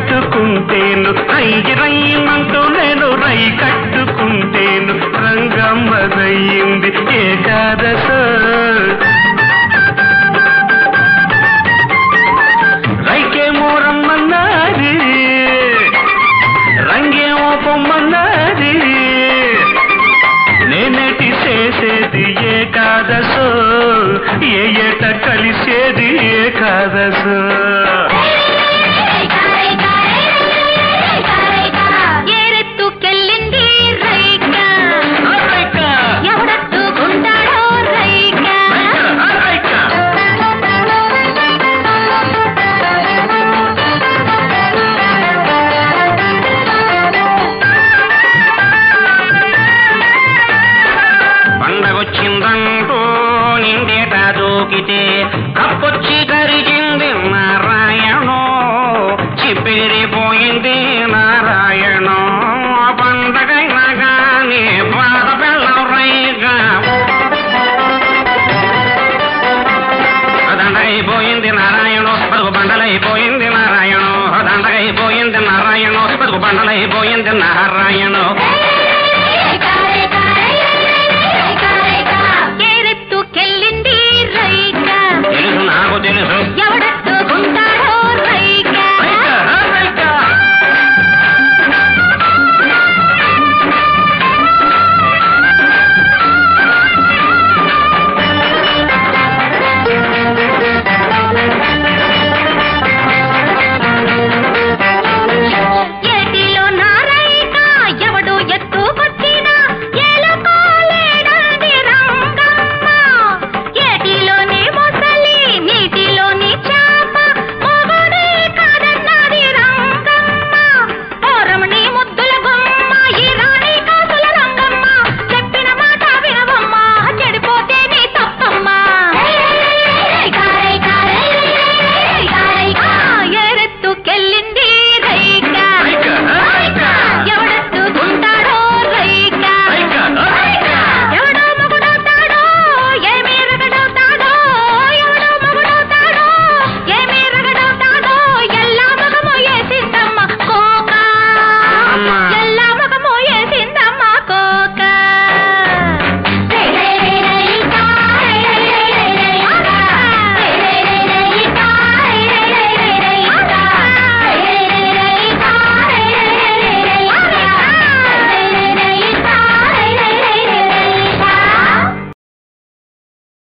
కట్టుకుంటేను రయ్యి రయ్యమంటూ నేను రై కట్టుకుంటేను రంగమ్మదయ్యింది ఏకాదశ రైకేమో రమ్మన్నది రంగేమో పొమ్మన్నది నేనేటి చేసేది ఏకాదశో ఏ ఏట కలిసేది ఏకాదశో ఏరెత్తుకెళ్ళింది రైక రైక, ఎవడెత్తుకుంటాడో రైక రైక, రైక. పండగొచ్చిందంటూ నిండేట దూకితే కప్పొచ్చి కరిగింది నారాయణో చిప్పిరిపోయింది నారాయణో పండగైనా గాని బాధ బెల్లం రైగా దండగైపోయింది నారాయణో బతుకు బండలైపోయింది నారాయణో దండగైపోయింది నారాయణో బతుకు బండలైపోయింది నారాయణో ఏయ్